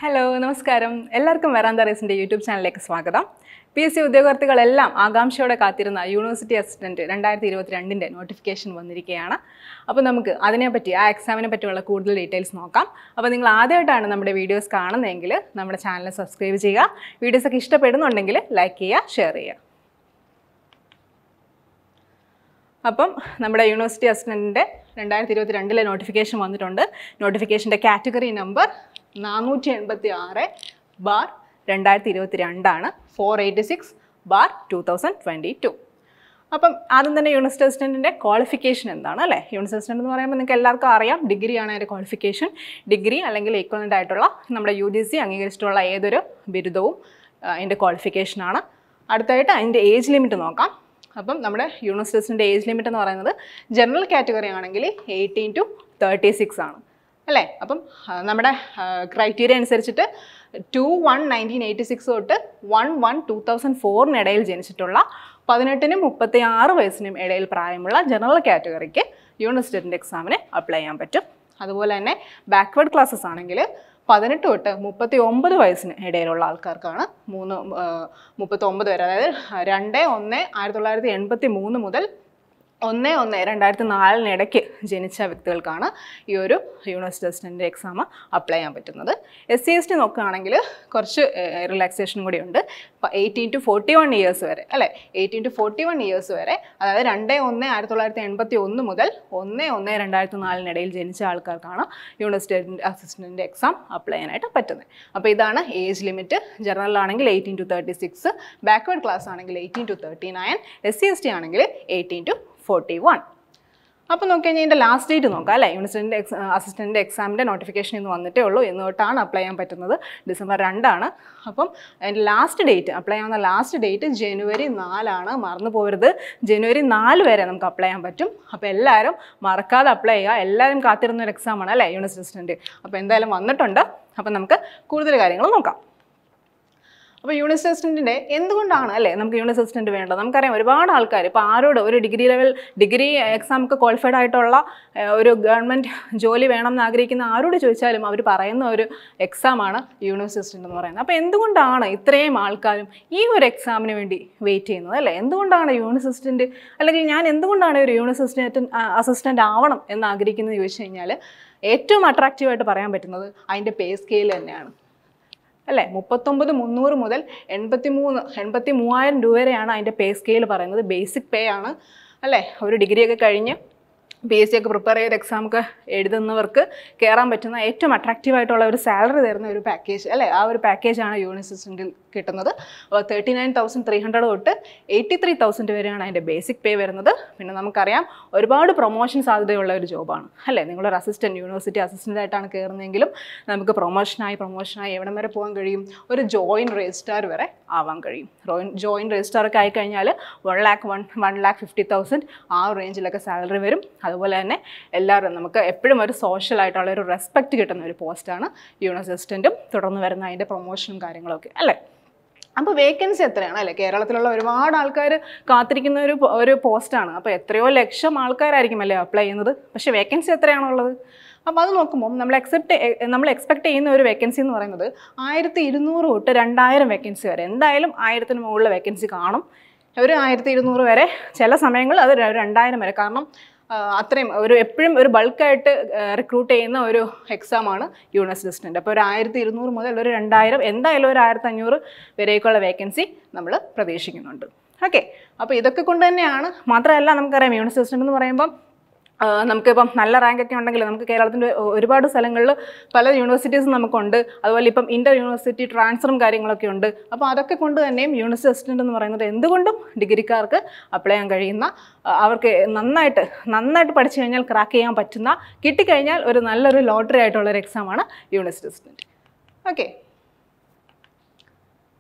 hello നമസ്കാരം എല്ലാവർക്കും വരാന്ത റേസിൻ്റെ YouTube ചാനലിലേക്ക് സ്വാഗതം പി എസ് സി ഉദ്യോഗാർത്ഥികളെല്ലാം ആകാംക്ഷയോടെ കാത്തിരുന്ന യൂണിവേഴ്സിറ്റി അസിസ്റ്റൻറ്റ് രണ്ടായിരത്തി ഇരുപത്തിരണ്ടിൻ്റെ നോട്ടിഫിക്കേഷൻ വന്നിരിക്കുകയാണ് അപ്പോൾ നമുക്ക് അതിനെപ്പറ്റി ആ എക്സാമിനെ പറ്റിയുള്ള കൂടുതൽ ഡീറ്റെയിൽസ് നോക്കാം അപ്പോൾ നിങ്ങൾ ആദ്യമായിട്ടാണ് നമ്മുടെ വീഡിയോസ് കാണുന്നതെങ്കിൽ നമ്മുടെ ചാനൽ സബ്സ്ക്രൈബ് ചെയ്യുക വീഡിയോസൊക്കെ ഇഷ്ടപ്പെടുന്നുണ്ടെങ്കിൽ ലൈക്ക് ചെയ്യുക ഷെയർ ചെയ്യുക അപ്പം നമ്മുടെ യൂണിവേഴ്സിറ്റി അസിസ്റ്റൻറ്റിൻ്റെ രണ്ടായിരത്തി ഇരുപത്തി രണ്ടിലെ നോട്ടിഫിക്കേഷൻ വന്നിട്ടുണ്ട് നോട്ടിഫിക്കേഷൻ്റെ കാറ്റഗറി നമ്പർ നാനൂറ്റി എൺപത്തി ആറ് ബാർ രണ്ടായിരത്തി ഇരുപത്തി രണ്ടാണ് four eighty six bar two thousand twenty two അപ്പം ആദ്യം തന്നെ യൂണിവേഴ്സിറ്റി അസിസ്റ്റൻറ്റിൻ്റെ ക്വാളിഫിക്കേഷൻ എന്താണ് അല്ലേ യൂണിവേഴ്സിറ്റി അസിസ്റ്റൻ്റ് എന്ന് പറയുമ്പോൾ നിങ്ങൾക്ക് എല്ലാവർക്കും അറിയാം ഡിഗ്രിയാണ് അതിൻ്റെ ക്വാളിഫിക്കേഷൻ ഡിഗ്രി അല്ലെങ്കിൽ ഈക്വലൻ്റ് ആയിട്ടുള്ള നമ്മുടെ യു ജി സി അംഗീകരിച്ചിട്ടുള്ള ഏതൊരു ബിരുദവും ആ, അതിൻ്റെ ക്വാളിഫിക്കേഷനാണ് അടുത്തായിട്ട് അതിൻ്റെ ഏജ് ലിമിറ്റ് നോക്കാം അപ്പം നമ്മുടെ യൂണിവേഴ്സിറ്റീസിൻ്റെ ഏജ് ലിമിറ്റ് എന്ന് പറയുന്നത് ജനറൽ കാറ്റഗറി ആണെങ്കിൽ എയ്റ്റീൻ ടു തേർട്ടി സിക്സ് ആണ് അല്ലേ അപ്പം ആ, നമ്മുടെ ക്രൈറ്റീരിയ അനുസരിച്ചിട്ട് two one nineteen eighty six തൊട്ട് വൺ വൺ ടു തൗസൻഡ് ഫോറിനിടയിൽ ജനിച്ചിട്ടുള്ള പതിനെട്ടിനും മുപ്പത്തി ആറ് വയസ്സിനും ഇടയിൽ പ്രായമുള്ള ജനറൽ കാറ്റഗറിക്ക് യൂണിവേഴ്സിറ്റിൻ്റെ എക്സാമിന് അപ്ലൈ ചെയ്യാൻ പറ്റും അതുപോലെ തന്നെ ബാക്ക്വേർഡ് ക്ലാസ്സസ് ആണെങ്കിൽ പതിനെട്ട് തൊട്ട് മുപ്പത്തി ഒമ്പത് വയസ്സിന് ഇടയിലുള്ള ആൾക്കാർക്കാണ് മൂന്ന് ആ, മുപ്പത്തി ഒമ്പത് വരെ അതായത് രണ്ട് ഒന്ന് ആയിരത്തി തൊള്ളായിരത്തി എൺപത്തി മൂന്ന് മുതൽ ഒന്ന് ഒന്ന് രണ്ടായിരത്തി നാലിനിടയ്ക്ക് ജനിച്ച വ്യക്തികൾക്കാണ് ഈ ഒരു യൂണിവേഴ്സിറ്റി അസിസ്റ്റൻ്റ് എക്സാം അപ്ലൈ ചെയ്യാൻ പറ്റുന്നത് എസ് സി എസ് ടി നോക്കുകയാണെങ്കിൽ കുറച്ച് റിലാക്സേഷനും കൂടി ഉണ്ട് eighteen to forty one years വരെ അല്ലേ eighteen to forty one years വരെ അതായത് രണ്ട് ഒന്ന് ആയിരത്തി തൊള്ളായിരത്തി എൺപത്തി ഒന്ന് മുതൽ ഒന്ന് ഒന്ന് രണ്ടായിരത്തി നാലിനിടയിൽ ജനിച്ച ആൾക്കാർക്കാണ് യൂണിവേഴ്സിറ്റി അസിസ്റ്റൻ്റ് എക്സാം അപ്ലൈ ചെയ്യാനായിട്ട് പറ്റുന്നത് അപ്പോൾ ഇതാണ് ഏജ് ലിമിറ്റ് ജനറൽ ആണെങ്കിൽ eighteen to thirty six backward class ആണെങ്കിൽ eighteen to thirty nine S C S T ആണെങ്കിൽ എയ്റ്റീൻ ടു ഫോർട്ടി വൺ അപ്പോൾ നോക്കി കഴിഞ്ഞാൽ ഇതിൻ്റെ ലാസ്റ്റ് ഡേറ്റ് നോക്കാം അല്ലേ യൂണിവേഴ്സിറ്റിൻ്റെ എക്സ് അസിസ്റ്റൻ്റ് എക്സാമിൻ്റെ നോട്ടിഫിക്കേഷൻ ഇന്ന് വന്നിട്ടേ ഉള്ളൂ എന്ന് തൊട്ടാണ് അപ്ലൈ ചെയ്യാൻ പറ്റുന്നത് ഡിസംബർ രണ്ടാണ് അപ്പം അതിൻ്റെ ലാസ്റ്റ് ഡേറ്റ് അപ്ലൈ ചെയ്യാവുന്ന ലാസ്റ്റ് ഡേറ്റ് ജനുവരി നാലാണ് മറന്നു പോകരുത് ജനുവരി നാല് വരെ നമുക്ക് അപ്ലൈ ചെയ്യാൻ പറ്റും അപ്പോൾ എല്ലാവരും മറക്കാതെ അപ്ലൈ ചെയ്യുക എല്ലാവരും കാത്തിരുന്ന ഒരു എക്സാമാണ് അല്ലേ യൂണിവേഴ്സിറ്റി അസിസ്റ്റൻ്റ് അപ്പോൾ എന്തായാലും വന്നിട്ടുണ്ട് അപ്പം നമുക്ക് കൂടുതൽ കാര്യങ്ങൾ നോക്കാം അപ്പോൾ യൂണിവേഴ്സിറ്റി അസിസ്റ്റൻറ്റിൻ്റെ എന്തുകൊണ്ടാണ് അല്ലേ നമുക്ക് യൂണിവേഴ്സിറ്റി അസിസ്റ്റൻറ്റ് വേണ്ടത് നമുക്കറിയാം ഒരുപാട് ആൾക്കാർ ഇപ്പോൾ ആരോട് ഒരു ഡിഗ്രി ലെവൽ ഡിഗ്രി എക്സാമൊക്കെ ക്വാളിഫൈഡ് ആയിട്ടുള്ള ഏഹ്, ഒരു ഗവൺമെൻറ് ജോലി വേണം എന്ന് ആഗ്രഹിക്കുന്ന ആരോട് ചോദിച്ചാലും അവർ പറയുന്ന ഒരു എക്സാമാണ് യൂണിവേഴ്സിറ്റി അസിസ്റ്റൻ്റ് എന്ന് പറയുന്നത് അപ്പോൾ എന്തുകൊണ്ടാണ് ഇത്രയും ആൾക്കാരും ഈ ഒരു എക്സാമിന് വേണ്ടി വെയിറ്റ് ചെയ്യുന്നത് അല്ലേ എന്തുകൊണ്ടാണ് യൂണിവേഴ്സിറ്റി അസിസ്റ്റൻറ്റ് അല്ലെങ്കിൽ ഞാൻ എന്തുകൊണ്ടാണ് ഒരു യൂണിവേഴ്സിറ്റി അസിസ്റ്റൻറ്റ് അസിസ്റ്റൻ്റ് ആവണം എന്ന് ആഗ്രഹിക്കുന്നത് ചോദിച്ചു കഴിഞ്ഞാൽ ഏറ്റവും അട്രാക്റ്റീവായിട്ട് പറയാൻ പറ്റുന്നത് അതിൻ്റെ പേ സ്കെയിൽ തന്നെയാണ് അല്ലേ മുപ്പത്തൊമ്പത് മുന്നൂറ് മുതൽ എൺപത്തി മൂന്ന് എൺപത്തി മൂവായിരം രൂപ വരെയാണ് അതിൻ്റെ പേ സ്കെയിൽ പറയുന്നത് ബേസിക് പേ ആണ് അല്ലേ ഒരു ഡിഗ്രിയൊക്കെ കഴിഞ്ഞ് പി എസ് സി ഒക്കെ പ്രിപ്പയർ ചെയ്ത് എക്സാം ഒക്കെ എഴുതുന്നവർക്ക് കയറാൻ പറ്റുന്ന ഏറ്റവും അട്രാക്റ്റീവ് ആയിട്ടുള്ള ഒരു സാലറി തരുന്ന ഒരു പാക്കേജ് അല്ലേ ആ ഒരു പാക്കേജാണ് യൂണിവേഴ്സിറ്റിയിൽ കിട്ടുന്നത് thirty nine thousand three hundred തൊട്ട് എയ്റ്റി ത്രീ തൗസൻഡ് വരെയാണ് അതിൻ്റെ ബേസിക് പേ വരുന്നത് പിന്നെ നമുക്കറിയാം ഒരുപാട് പ്രൊമോഷൻ സാധ്യതയുള്ള ഒരു ജോബാണ് അല്ലേ നിങ്ങളൊരു അസിസ്റ്റൻറ്റ് യൂണിവേഴ്സിറ്റി അസിസ്റ്റൻ്റ് ആയിട്ടാണ് കയറുന്നതെങ്കിലും നമുക്ക് പ്രൊമോഷനായി പ്രൊമോഷനായി എവിടം വരെ പോകാൻ കഴിയും ഒരു ജോയിൻറ്റ് രജിസ്ട്രാർ വരെ ആവാൻ കഴിയും ജോയിൻറ്റ് രജിസ്ട്രാർ ഒക്കെ ആയിക്കഴിഞ്ഞാൽ one lakh one one lakh fifty thousand ആ റേഞ്ചിലൊക്കെ സാലറി വരും അതുപോലെ തന്നെ എല്ലാവരും നമുക്ക് എപ്പോഴും ഒരു സോഷ്യൽ ആയിട്ടുള്ള ഒരു റെസ്പെക്റ്റ് കിട്ടുന്ന ഒരു പോസ്റ്റാണ് യൂണിവേഴ്സിറ്റി അസിസ്റ്റൻറ്റും തുടർന്ന് വരുന്ന അതിൻ്റെ പ്രൊമോഷനും കാര്യങ്ങളൊക്കെ അല്ലേ അപ്പോൾ വേക്കൻസി എത്രയാണ് അല്ലേ കേരളത്തിലുള്ള ഒരുപാട് ആൾക്കാർ കാത്തിരിക്കുന്ന ഒരു പോ- ഒരു പോസ്റ്റാണ് അപ്പോൾ എത്രയോ ലക്ഷം ആൾക്കാരായിരിക്കും അല്ലേ അപ്ലൈ ചെയ്യുന്നത് പക്ഷേ വേക്കൻസി എത്രയാണുള്ളത് അപ്പോൾ അത് നോക്കുമ്പോൾ നമ്മൾ എക്സെപ്റ്റ് നമ്മൾ എക്സ്പെക്ട് ചെയ്യുന്ന ഒരു വേക്കൻസി എന്ന് പറയുന്നത് ആയിരത്തി ഇരുന്നൂറ് തൊട്ട് രണ്ടായിരം വേക്കൻസി വരെ എന്തായാലും ആയിരത്തിന് മുകളിൽ വേക്കൻസി കാണും ഒരു ആയിരത്തി ഇരുന്നൂറ് വരെ ചില സമയങ്ങളിൽ അത് ര- രണ്ടായിരം വരെ കാരണം ആ, അത്രയും ഒരു എപ്പോഴും ഒരു ബൾക്കായിട്ട് റിക്രൂട്ട് ചെയ്യുന്ന ഒരു എക്സാമാണ് യൂണിവേഴ്സിറ്റി അസിസ്റ്റൻ്റ് അപ്പോൾ ഒരു ആയിരത്തി ഇരുന്നൂറ് മുതൽ ഒരു രണ്ടായിരം എന്തായാലും ഒരു ആയിരത്തി അഞ്ഞൂറ് വരേക്കുള്ള വേക്കൻസി നമ്മൾ പ്രതീക്ഷിക്കുന്നുണ്ട് ഓക്കെ അപ്പോൾ ഇതൊക്കെ കൊണ്ട് തന്നെയാണ് മാത്രമല്ല നമുക്കറിയാം യൂണിവേഴ്സിറ്റി അസിസ്റ്റൻ്റ് എന്ന് പറയുമ്പം ആ, നമുക്കിപ്പം നല്ല റാങ്കൊക്കെ ഉണ്ടെങ്കിൽ നമുക്ക് കേരളത്തിൻ്റെ ഒരുപാട് സ്ഥലങ്ങളിൽ പല യൂണിവേഴ്സിറ്റീസും നമുക്കുണ്ട് അതുപോലെ ഇപ്പം ഇൻ്റർ യൂണിവേഴ്സിറ്റി ട്രാൻസ്ഫറും കാര്യങ്ങളൊക്കെ ഉണ്ട് അപ്പോൾ അതൊക്കെ കൊണ്ട് തന്നെയും യൂണിവേഴ്സിറ്റി അസിസ്റ്റൻ്റ് എന്ന് പറയുന്നത് എന്തുകൊണ്ടും ഡിഗ്രിക്കാർക്ക് അപ്ലൈ ചെയ്യാൻ കഴിയുന്ന ആ, അവർക്ക് നന്നായിട്ട് നന്നായിട്ട് പഠിച്ചു കഴിഞ്ഞാൽ ക്രാക്ക് ചെയ്യാൻ പറ്റുന്ന കിട്ടിക്കഴിഞ്ഞാൽ ഒരു നല്ലൊരു ലോട്ടറി ആയിട്ടുള്ള ഒരു എക്സാമാണ് യൂണിവേഴ്സിറ്റി അസിസ്റ്റൻറ്റ് ഓക്കെ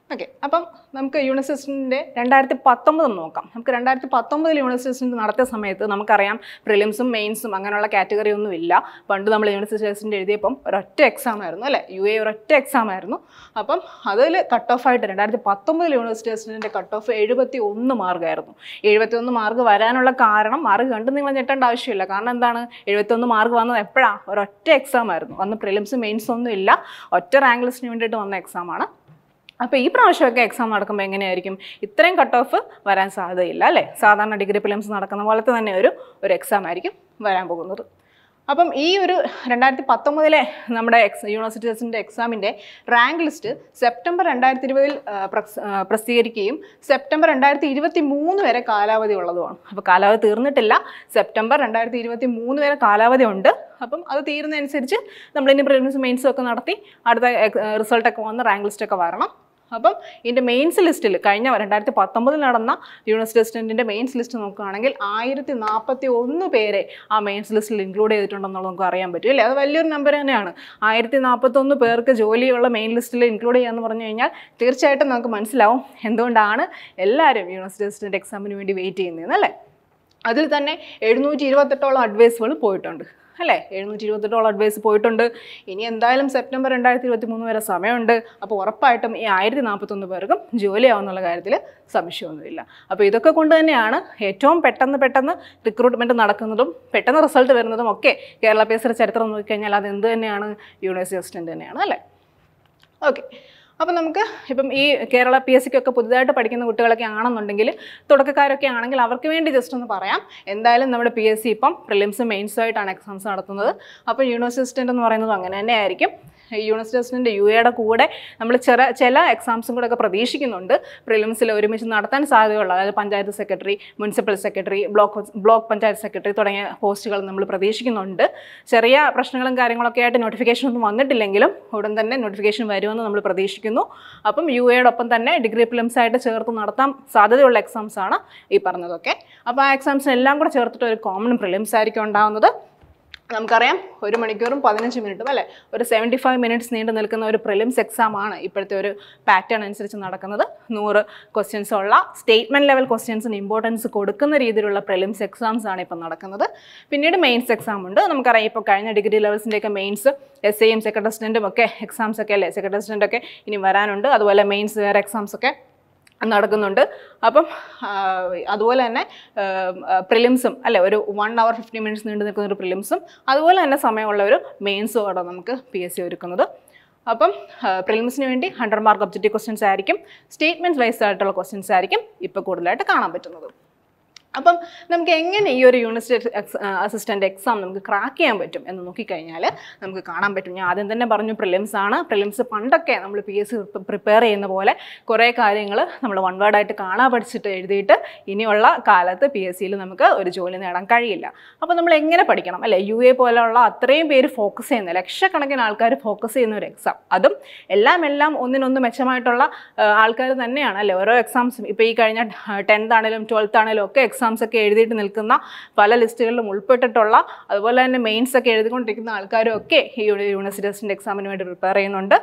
ഓക്കെ അപ്പം നമുക്ക് യൂണിവേഴ്സിറ്റിൻ്റെ രണ്ടായിരത്തി പത്തൊമ്പത് നോക്കാം നമുക്ക് രണ്ടായിരത്തി പത്തൊമ്പതിൽ യൂണിവേഴ്സിറ്റി നടത്തിയ സമയത്ത് നമുക്കറിയാം പ്രിലിംസും മെയിൻസും അങ്ങനെയുള്ള കാറ്റഗറി ഒന്നും ഇല്ല പണ്ട് നമ്മൾ യൂണിവേഴ്സിറ്റി എഴുതിയപ്പം ഒരൊറ്റ എക്സാം ആയിരുന്നു അല്ലേ യു എ ഒരൊറ്റ എക്സാം ആയിരുന്നു അപ്പം അതിൽ കട്ട് ഓഫ് ആയിട്ട് രണ്ടായിരത്തി പത്തൊമ്പതിൽ യൂണിവേഴ്സിറ്റി കട്ട് ഓഫ് എഴുപത്തി ഒന്ന് മാർക്കായിരുന്നു എഴുപത്തി ഒന്ന് മാർക്ക് വരാനുള്ള കാരണം മാർക്ക് കണ്ട് നിങ്ങൾ ഞെട്ടേണ്ട ആവശ്യമില്ല കാരണം എന്താണ് എഴുപത്തി ഒന്ന് മാർക്ക് വന്നത് എപ്പോഴാണ് ഒരൊറ്റ എക്സാം ആയിരുന്നു അന്ന് പ്രിലിംസ് മെയിൻസ് ഒന്നും ഇല്ല ഒറ്റ റാങ്ക് ലിസ്റ്റിന് വേണ്ടിയിട്ട് വന്ന എക്സാമാണ് അപ്പോൾ ഈ പ്രാവശ്യമൊക്കെ എക്സാം നടക്കുമ്പോൾ എങ്ങനെയായിരിക്കും ഇത്രയും കട്ട് ഓഫ് വരാൻ സാധ്യതയില്ല അല്ലേ സാധാരണ ഡിഗ്രി പ്രിലിംസ് നടക്കുന്ന പോലത്തെ തന്നെ ഒരു ഒരു എക്സാം ആയിരിക്കും വരാൻ പോകുന്നത് അപ്പം ഈ ഒരു രണ്ടായിരത്തി പത്തൊമ്പതിലെ നമ്മുടെ എക്സ് യൂണിവേഴ്സിറ്റീസിൻ്റെ എക്സാമിൻ്റെ റാങ്ക് ലിസ്റ്റ് സെപ്റ്റംബർ രണ്ടായിരത്തി ഇരുപതിൽ പ്രസിദ്ധീകരിക്കുകയും സെപ്റ്റംബർ രണ്ടായിരത്തി ഇരുപത്തി മൂന്ന് വരെ കാലാവധി ഉള്ളതുമാണ് അപ്പോൾ കാലാവധി തീർന്നിട്ടില്ല സെപ്റ്റംബർ രണ്ടായിരത്തി ഇരുപത്തി മൂന്ന് വരെ കാലാവധി ഉണ്ട് അപ്പം അത് തീരുന്നതനുസരിച്ച് നമ്മളിനി പ്രിലിംസ് മെയിൻസും ഒക്കെ നടത്തി അടുത്ത റിസൾട്ടൊക്കെ വന്ന് റാങ്ക് ലിസ്റ്റൊക്കെ വരണം അപ്പം ഇതിൻ്റെ മെയിൻസ് ലിസ്റ്റിൽ കഴിഞ്ഞ രണ്ടായിരത്തി പത്തൊമ്പതിൽ നടന്ന യൂണിവേഴ്സിറ്റി അസിസ്റ്റൻറ്റിൻ്റെ മെയിൻസ് ലിസ്റ്റ് നോക്കുകയാണെങ്കിൽ ആയിരത്തി നാൽപ്പത്തി ഒന്ന് പേരെ ആ മെയിൻസ് ലിസ്റ്റിൽ ഇൻക്ലൂഡ് ചെയ്തിട്ടുണ്ടെന്നുള്ളത് നമുക്ക് അറിയാൻ പറ്റും അല്ലേ അത് വലിയൊരു നമ്പർ തന്നെയാണ് ആയിരത്തി നാൽപ്പത്തൊന്ന് പേർക്ക് ജോലിയുള്ള മെയിൻ ലിസ്റ്റിൽ ഇൻക്ലൂഡ് ചെയ്യാന്ന് പറഞ്ഞു കഴിഞ്ഞാൽ തീർച്ചയായിട്ടും നമുക്ക് മനസ്സിലാവും എന്തുകൊണ്ടാണ് എല്ലാവരും യൂണിവേഴ്സിറ്റി അസിസ്റ്റൻറ്റ് എക്സാമിന് വേണ്ടി വെയിറ്റ് ചെയ്യുന്നതെന്ന് അല്ലേ അതിൽ തന്നെ എഴുന്നൂറ്റി ഇരുപത്തെട്ടോളം അഡ്വൈസുകൾ പോയിട്ടുണ്ട് അല്ലേ എഴുന്നൂറ്റി ഇരുപത്തെട്ടോളം അഡ്വൈസ് പോയിട്ടുണ്ട് ഇനി എന്തായാലും സെപ്റ്റംബർ രണ്ടായിരത്തി ഇരുപത്തി മൂന്ന് വരെ സമയമുണ്ട് അപ്പോൾ ഉറപ്പായിട്ടും ഈ ആയിരത്തി നാൽപ്പത്തൊന്ന് പേർക്കും ജോലിയാവുന്നുള്ള കാര്യത്തിൽ സംശയമൊന്നുമില്ല അപ്പോൾ ഇതൊക്കെ കൊണ്ട് തന്നെയാണ് ഏറ്റവും പെട്ടെന്ന് പെട്ടെന്ന് റിക്രൂട്ട്മെൻറ്റ് നടക്കുന്നതും പെട്ടെന്ന് റിസൾട്ട് വരുന്നതും ഒക്കെ കേരള പി എസ് ചരിത്രം നോക്കിക്കഴിഞ്ഞാൽ അത് എന്ത് തന്നെയാണ് യൂണിവേഴ്സിറ്റി അസിസ്റ്റൻ്റ് തന്നെയാണ് അല്ലേ ഓക്കെ അപ്പം നമുക്ക് ഇപ്പം ഈ കേരള പി എസ് സിക്കൊക്കെ പുതുതായിട്ട് പഠിക്കുന്ന കുട്ടികളൊക്കെ ആണെന്നുണ്ടെങ്കിൽ തുടക്കക്കാരൊക്കെ ആണെങ്കിൽ അവർക്ക് വേണ്ടി ജസ്റ്റ് ഒന്ന് പറയാം എന്തായാലും നമ്മുടെ പി എസ് സി ഇപ്പം പ്രിലിംസും മെയിൻസും ആയിട്ടാണ് എക്സാംസ് നടത്തുന്നത് അപ്പോൾ യൂണിവേഴ്സിറ്റി അസിസ്റ്റൻ്റ് എന്ന് പറയുന്നത് അങ്ങനെ തന്നെ ആയിരിക്കും ഈ യൂണിവേഴ്സിറ്റി അസിസ്റ്റൻ്റ് യു എയുടെ കൂടെ നമ്മൾ ചെറ ചില എക്സാംസും കൂടെ ഒക്കെ പ്രതീക്ഷിക്കുന്നുണ്ട് പ്രിലിംസിൽ ഒരുമിച്ച് നടത്താൻ സാധ്യതയുള്ള അതായത് panchayat secretary municipal secretary block block panchayat secretary തുടങ്ങിയ പോസ്റ്റുകൾ നമ്മൾ പ്രതീക്ഷിക്കുന്നുണ്ട് ചെറിയ പ്രശ്നങ്ങളും കാര്യങ്ങളൊക്കെ ആയിട്ട് നോട്ടിഫിക്കേഷൻ ഒന്നും വന്നിട്ടില്ലെങ്കിലും ഉടൻ തന്നെ നോട്ടിഫിക്കേഷൻ വരുമെന്ന് നമ്മൾ പ്രതീക്ഷിക്കുന്നു അപ്പം യു എയോടൊപ്പം തന്നെ ഡിഗ്രി പ്രിലിംസ് ആയിട്ട് ചേർത്ത് നടത്താൻ സാധ്യതയുള്ള എക്സാംസ് ആണ് ഈ പറഞ്ഞതൊക്കെ അപ്പോൾ ആ എക്സാംസിനെല്ലാം കൂടെ ചേർത്തിട്ട് ഒരു കോമൺ പ്രിലിംസ് ആയിരിക്കും ഉണ്ടാകുന്നത് നമുക്കറിയാം ഒരു മണിക്കൂറും പതിനഞ്ച് മിനിറ്റും അല്ലേ ഒരു സെവൻറ്റി ഫൈവ് മിനിറ്റ്സ് നീണ്ടു നിൽക്കുന്ന ഒരു പ്രിലിംസ് എക്സാം ആണ് ഇപ്പോഴത്തെ ഒരു പാറ്റേൺ അനുസരിച്ച് നടക്കുന്നത് നൂറ് ക്വസ്റ്റ്യൻസ് ഉള്ള സ്റ്റേറ്റ്മെൻറ്റ് ലെവൽ ക്വസ്റ്റ്യൻസിന് ഇമ്പോർട്ടൻസ് കൊടുക്കുന്ന രീതിയിലുള്ള പ്രിലിംസ് എക്സാംസ് ആണ് ഇപ്പം നടക്കുന്നത് പിന്നീട് മെയിൻസ് എക്സാം ഉണ്ട് നമുക്കറിയാം ഇപ്പോൾ കഴിഞ്ഞ ഡിഗ്രി ലെവൽസിൻ്റെയൊക്കെ മെയിൻസ് എസ് ഐയും സെക്രട്ടറി അസിസ്റ്റൻറ്റും ഒക്കെ എക്സാംസ് ഒക്കെ അല്ലേ സെക്രട്ടറി അസിസ്റ്റൻ്റ് ഒക്കെ ഇനി വരാനുണ്ട് അതുപോലെ മെയിൻസ് വേറെ എക്സാംസ് ഒക്കെ നടക്കുന്നുണ്ട് അപ്പം ആ, അതുപോലെ തന്നെ പ്രിലിംസും അല്ലെ ഒരു വൺ അവർ ഫിഫ്റ്റി മിനിറ്റ്സ് നീണ്ടു നിൽക്കുന്ന ഒരു പ്രിലിംസും അതുപോലെ തന്നെ സമയമുള്ള ഒരു മെയിൻസും ആണ് നമുക്ക് പി എസ് സി ഒരുക്കുന്നത് അപ്പം പ്രിലിംസിന് വേണ്ടി ഹൺഡ്രഡ് മാർക്ക് ഒബ്ജക്റ്റീവ് ക്വസ്റ്റ്യൻസ് ആയിരിക്കും സ്റ്റേറ്റ്മെൻറ്റ് വൈസ് ആയിട്ടുള്ള ക്വസ്റ്റ്യൻസ് ആയിരിക്കും ഇപ്പോൾ കൂടുതലായിട്ട് കാണാൻ പറ്റുന്നത് അപ്പം നമുക്ക് എങ്ങനെ ഈ ഒരു യൂണിവേഴ്സിറ്റി അസിസ്റ്റൻ്റ് എക്സാം നമുക്ക് ക്രാക്ക് ചെയ്യാൻ പറ്റും എന്ന് നോക്കിക്കഴിഞ്ഞാൽ നമുക്ക് കാണാൻ പറ്റും ഞാൻ ആദ്യം തന്നെ പറഞ്ഞു പ്രിലിംസ് ആണ് പ്രിലിംസ് പണ്ടൊക്കെ നമ്മൾ പി എസ് സി പ്രിപ്പയർ ചെയ്യുന്ന പോലെ കുറേ കാര്യങ്ങൾ നമ്മൾ വൺ വേർഡായിട്ട് കാണാൻ പഠിച്ചിട്ട് എഴുതിയിട്ട് ഇനിയുള്ള കാലത്ത് പി എസ് സിയിൽ നമുക്ക് ഒരു ജോലി നേടാൻ കഴിയില്ല അപ്പോൾ നമ്മൾ എങ്ങനെ പഠിക്കണം അല്ലേ യു എ പോലെയുള്ള അത്രയും പേര് ഫോക്കസ് ചെയ്യുന്ന ലക്ഷക്കണക്കിന് ആൾക്കാർ ഫോക്കസ് ചെയ്യുന്ന ഒരു എക്സാം അതും എല്ലാം എല്ലാം ഒന്നിനൊന്ന് മെച്ചമായിട്ടുള്ള ആൾക്കാർ തന്നെയാണ് അല്ലേ ഓരോ എക്സാംസും ഇപ്പോൾ ഈ കഴിഞ്ഞ ടെൻത്ത് ആണെങ്കിലും ട്വൽത്ത് ആണെങ്കിലും ഒക്കെ എക്സാംസ് ഒക്കെ എഴുതിയിട്ട് നിൽക്കുന്ന പല ലിസ്റ്റുകളിലും ഉൾപ്പെട്ടിട്ടുള്ള അതുപോലെ തന്നെ മെയിൻസ് ഒക്കെ എഴുതിക്കൊണ്ടിരിക്കുന്ന ആൾക്കാരും ഒക്കെ ഈ യൂണിവേഴ്സിറ്റി എക്സാമിന് വേണ്ടി പ്രിപ്പയർ ചെയ്യുന്നുണ്ട്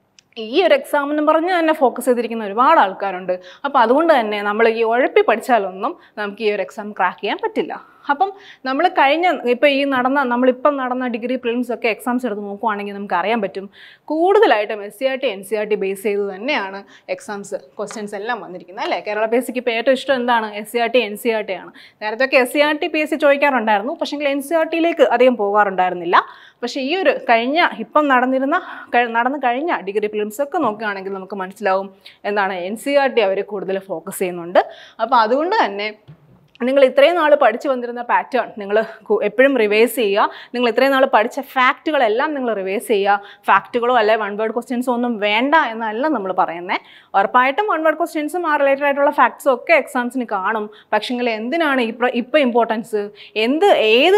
ഈ ഒരു എക്സാം എന്ന് പറഞ്ഞ് തന്നെ ഫോക്കസ് ചെയ്തിരിക്കുന്ന ഒരുപാട് ആൾക്കാരുണ്ട് അപ്പോൾ അതുകൊണ്ട് തന്നെ നമ്മൾ ഈ ഉഴപ്പി പഠിച്ചാലൊന്നും നമുക്ക് ഈ ഒരു എക്സാം ക്രാക്ക് ചെയ്യാൻ പറ്റില്ല അപ്പം നമ്മൾ കഴിഞ്ഞ ഇപ്പോൾ ഈ നടന്ന നമ്മളിപ്പം നടന്ന ഡിഗ്രി പ്രിലിംസ് ഒക്കെ എക്സാംസ് എടുത്ത് നോക്കുവാണെങ്കിൽ നമുക്ക് അറിയാൻ പറ്റും കൂടുതലായിട്ടും S C R T N C R T base ചെയ്ത് തന്നെയാണ് എക്സാംസ് ക്വസ്റ്റ്യൻസ് എല്ലാം വന്നിരിക്കുന്നത് അല്ലേ കേരള പി എസ് സിക്ക് ഇപ്പോൾ ഏറ്റവും ഇഷ്ടം എന്താണ് S C R T N C R T ആണ് നേരത്തെ ഒക്കെ S C R T P S C ചോദിക്കാറുണ്ടായിരുന്നു പക്ഷേങ്കിൽ എൻ സി ആർ ടിയിലേക്ക് അധികം പോകാറുണ്ടായിരുന്നില്ല പക്ഷേ ഈ ഒരു കഴിഞ്ഞ ഇപ്പം നടന്നിരുന്ന കഴി- നടന്നു കഴിഞ്ഞ ഡിഗ്രി പ്രിലിംസ് ഒക്കെ നോക്കുകയാണെങ്കിൽ നമുക്ക് മനസ്സിലാവും എന്താണ് എൻ സി ആർ ടി അവർ കൂടുതൽ ഫോക്കസ് ചെയ്യുന്നുണ്ട് അപ്പോൾ അതുകൊണ്ട് തന്നെ നിങ്ങൾ ഇത്രയും നാൾ പഠിച്ചു വന്നിരുന്ന പാറ്റേൺ നിങ്ങൾ എപ്പോഴും റിവേഴ്സ് ചെയ്യുക നിങ്ങൾ ഇത്രയും നാൾ പഠിച്ച ഫാക്റ്റുകളെല്ലാം നിങ്ങൾ റിവേഴ്സ് ചെയ്യുക ഫാക്റ്റുകളോ അല്ലെ വൺ വേർഡ് ക്വസ്റ്റ്യൻസോ ഒന്നും വേണ്ട എന്നല്ല നമ്മൾ പറയുന്നത് ഉറപ്പായിട്ടും വൺ വേർഡ് ക്വസ്റ്റ്യൻസും ആ റിലേറ്റഡ് ആയിട്ടുള്ള ഫാക്ട്സും ഒക്കെ എക്സാംസിന് കാണും പക്ഷെങ്കിൽ എന്തിനാണ് ഇപ്പം ഇപ്പം ഇമ്പോർട്ടൻസ് എന്ത് ഏത്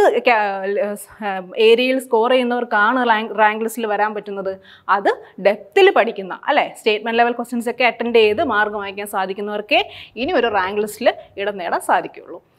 ഏരിയയിൽ സ്കോർ ചെയ്യുന്നവർക്കാണ് റാങ്ക് റാങ്ക് ലിസ്റ്റിൽ വരാൻ പറ്റുന്നത് അത് ഡെപ്തിൽ പഠിക്കുന്ന അല്ലേ സ്റ്റേറ്റ്മെൻറ്റ് ലെവൽ ക്വസ്റ്റ്യൻസ് ഒക്കെ അറ്റൻഡ് ചെയ്ത് മാർക്ക് വാങ്ങിക്കാൻ സാധിക്കുന്നവർക്കേ ഇനി ഒരു റാങ്ക് ലിസ്റ്റിൽ ഇടം നേടാൻ സാധിക്കുകയുള്ളൂ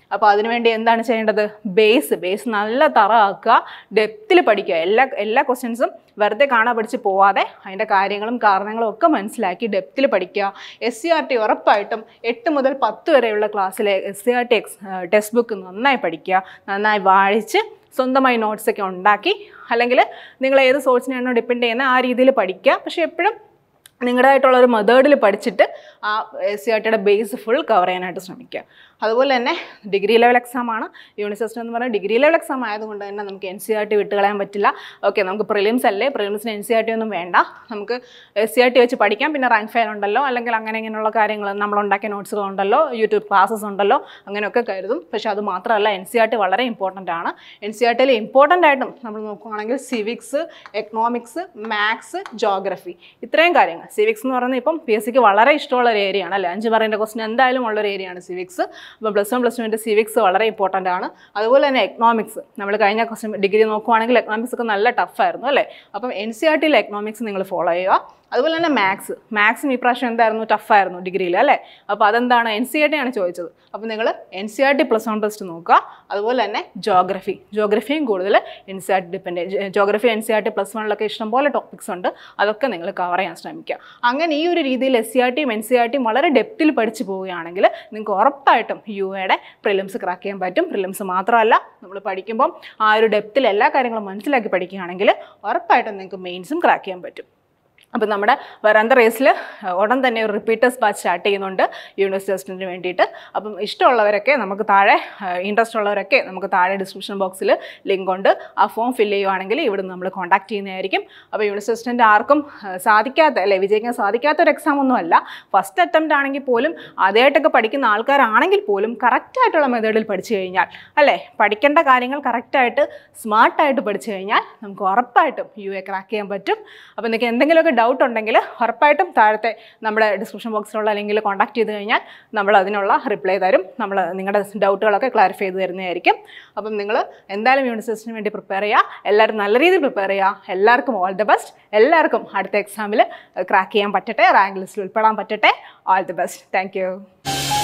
അപ്പോൾ അതിനുവേണ്ടി എന്താണ് ചെയ്യേണ്ടത് ബേസ് ബേസ് നല്ല തറ ആക്കുക ഡെപ്തിൽ പഠിക്കുക എല്ലാ എല്ലാ ക്വസ്റ്റ്യൻസും വെറുതെ കാണാൻ പഠിച്ച് പോവാതെ അതിൻ്റെ കാര്യങ്ങളും കാരണങ്ങളും ഒക്കെ മനസ്സിലാക്കി ഡെപ്തിൽ പഠിക്കുക എസ് സി ആർ ടി ഉറപ്പായിട്ടും എട്ട് മുതൽ പത്ത് വരെയുള്ള ക്ലാസ്സിലെ S C R T ex text book നന്നായി പഠിക്കുക നന്നായി വായിച്ച് സ്വന്തമായി നോട്ട്സൊക്കെ ഉണ്ടാക്കി അല്ലെങ്കിൽ നിങ്ങൾ ഏത് സോഴ്സിനെയാണോ ഡിപ്പെൻഡ് ചെയ്യുന്നത് ആ രീതിയിൽ പഠിക്കുക പക്ഷേ എപ്പോഴും നിങ്ങളുടേതായിട്ടുള്ള ഒരു മെത്തേഡിൽ പഠിച്ചിട്ട് ആ എസ് സി ആർ ടിയുടെ ബേസ് ഫുൾ കവർ ചെയ്യാനായിട്ട് ശ്രമിക്കുക അതുപോലെ തന്നെ ഡിഗ്രി ലെവൽ എക്സാം ആണ് യൂണിസെസ്റ്റ് എന്ന് പറഞ്ഞാൽ ഡിഗ്രി ലെവൽ എക്സാം ആയതുകൊണ്ട് തന്നെ നമുക്ക് എൻ സി ആർ ടി വിട്ടുകളയാൻ പറ്റില്ല ഓക്കെ നമുക്ക് പ്രിലിംസ് അല്ലേ പ്രിലിംസിന് എൻ സി ആർ ടി ഒന്നും വേണ്ട നമുക്ക് എസ് സി ആർ ടി വെച്ച് പഠിക്കാം പിന്നെ റാങ്ക് ഫയൽ ഉണ്ടല്ലോ അല്ലെങ്കിൽ അങ്ങനെ ഇങ്ങനെയുള്ള കാര്യങ്ങൾ നമ്മൾ ഉണ്ടാക്കിയ നോട്ട്സുകൾ ഉണ്ടല്ലോ യൂട്യൂബ് ക്ലാസ്സസ് ഉണ്ടല്ലോ അങ്ങനെയൊക്കെ കരുതും പക്ഷേ അത് മാത്രമല്ല എൻ സി ആർ ടി വളരെ ഇമ്പോർട്ടൻ്റ് ആണ് എൻ സി ആർ ടിയിൽ ഇമ്പോർട്ടൻ്റ് ആയിട്ടും നമ്മൾ നോക്കുകയാണെങ്കിൽ സിവിക്സ് എക്കണോമിക്സ് മാത്സ് ജോഗ്രഫി ഇത്രയും കാര്യങ്ങൾ സിവിക്സ് എന്ന് പറയുന്നത് ഇപ്പം പി എസ് സിക്ക് വളരെ ഇഷ്ടമുള്ള ഒരു ഏരിയ ആണ് അല്ലേ അഞ്ച് പറയുന്ന ക്വസ്റ്റൻ എന്തായാലും ഉള്ള ഒരു ഏരിയ ആണ് സിവിക്സ് അപ്പം പ്ലസ് വൺ പ്ലസ് ടുവിൻ്റെ സിവിക്സ് വളരെ ഇമ്പോർട്ടൻ്റ് ആണ് അതുപോലെ തന്നെ എക്കണോമിക്സ് നമ്മൾ കഴിഞ്ഞ ക്വസ്റ്റൻ ഡിഗ്രി നോക്കുവാണെങ്കിൽ എക്കണോമിക്സ് ഒക്കെ നല്ല ടഫായിരുന്നു അല്ലേ അപ്പം എൻ സി ആർ ടിയിൽ എക്കണോമിക്സ് നിങ്ങൾ ഫോളോ ചെയ്യുക അതുപോലെ തന്നെ മാത്സ് മാത്സും ഈ പ്രാവശ്യം എന്തായിരുന്നു ടഫായിരുന്നു ഡിഗ്രിയിൽ അല്ലേ അപ്പോൾ അതെന്താണ് എൻ സി ആർ ടി ആണ് ചോദിച്ചത് അപ്പോൾ നിങ്ങൾ N C R T plus one plus two നോക്കുക അതുപോലെ തന്നെ ജോഗ്രഫി ജോഗ്രഫിയും കൂടുതൽ N C R T depend geography N C R T plus വണ്ണിലൊക്കെ ഇഷ്ടംപോലെ ടോപ്പിക്സ് ഉണ്ട് അതൊക്കെ നിങ്ങൾ കവർ ചെയ്യാൻ ശ്രമിക്കുക അങ്ങനെ ഈ ഒരു രീതിയിൽ എസ് സി ആർ ടിയും എൻ സി ആർ ടിയും വളരെ ഡെപ്തിൽ പഠിച്ചു പോവുകയാണെങ്കിൽ നിങ്ങൾക്ക് ഉറപ്പായിട്ടും യു എയുടെ പ്രിലിംസ് ക്രാക്ക് ചെയ്യാൻ പറ്റും പ്രിലിംസ് മാത്രമല്ല നമ്മൾ പഠിക്കുമ്പം ആ ഒരു ഡെപ്തിൽ എല്ലാ കാര്യങ്ങളും മനസ്സിലാക്കി പഠിക്കുകയാണെങ്കിൽ ഉറപ്പായിട്ടും നിങ്ങൾക്ക് മെയിൻസും ക്രാക്ക് ചെയ്യാൻ പറ്റും അപ്പം നമ്മുടെ വരാന്ത റേസിൽ ഉടൻ തന്നെ ഒരു റിപ്പീറ്റേഴ്സ് ബാച്ച് സ്റ്റാർട്ട് ചെയ്യുന്നുണ്ട് യൂണിവേഴ്സിറ്റി ടെസ്റ്റിന് വേണ്ടിയിട്ട് അപ്പം ഇഷ്ടമുള്ളവരൊക്കെ നമുക്ക് താഴെ ഇൻട്രസ്റ്റ് ഉള്ളവരൊക്കെ നമുക്ക് താഴെ ഡിസ്ക്രിപ്ഷൻ ബോക്സിൽ ലിങ്ക് ഉണ്ട് ആ ഫോം ഫില്ല് ചെയ്യുവാണെങ്കിൽ ഇവിടുന്ന് നമ്മൾ കോൺടാക്ട് ചെയ്യുന്നതായിരിക്കും അപ്പോൾ യൂണിവേഴ്സിറ്റി ടെസ്റ്റിൻ്റെ ആർക്കും ആ, സാധിക്കാത്ത അല്ലെ വിജയിക്കാൻ സാധിക്കാത്ത ഒരു എക്സാം ഒന്നും അല്ല ഫസ്റ്റ് അറ്റംപ്റ്റ് ആണെങ്കിൽ പോലും ആദ്യമായിട്ടൊക്കെ പഠിക്കുന്ന ആൾക്കാരാണെങ്കിൽ പോലും കറക്റ്റായിട്ടുള്ള മെത്തേഡിൽ പഠിച്ചു കഴിഞ്ഞാൽ അല്ലേ പഠിക്കേണ്ട കാര്യങ്ങൾ കറക്റ്റായിട്ട് സ്മാർട്ടായിട്ട് പഠിച്ചു കഴിഞ്ഞാൽ നമുക്ക് ഉറപ്പായിട്ടും യു എ ക്രാക്ക് ചെയ്യാൻ പറ്റും അപ്പോൾ നിങ്ങൾക്ക് എന്തെങ്കിലുമൊക്കെ ഡൗട്ട് ഉണ്ടെങ്കിൽ ഉറപ്പായിട്ടും താഴത്തെ നമ്മുടെ ഡിസ്ക്രിപ്ഷൻ ബോക്സിലുള്ള ലിങ്കിൽ കോൺടാക്ട് ചെയ്ത് കഴിഞ്ഞാൽ നമ്മൾ അതിനുള്ള റിപ്ലൈ തരും നമ്മൾ നിങ്ങളുടെ ഡൗട്ടുകളൊക്കെ ക്ലാരിഫൈ ചെയ്ത് തരുന്നതായിരിക്കും അപ്പം നിങ്ങൾ എന്തായാലും യൂണിവേഴ്സിറ്റിന് വേണ്ടി പ്രിപ്പയർ ചെയ്യുക എല്ലാവരും നല്ല രീതിയിൽ പ്രിപ്പയർ ചെയ്യുക എല്ലാവർക്കും ഓൾ ദി ബെസ്റ്റ് എല്ലാവർക്കും അടുത്ത എക്സാമിൽ ക്രാക്ക് ചെയ്യാൻ പറ്റട്ടെ റാങ്ക് ലിസ്റ്റിൽ ഉൾപ്പെടാൻ പറ്റട്ടെ ഓൾ ദി ബെസ്റ്റ് താങ്ക്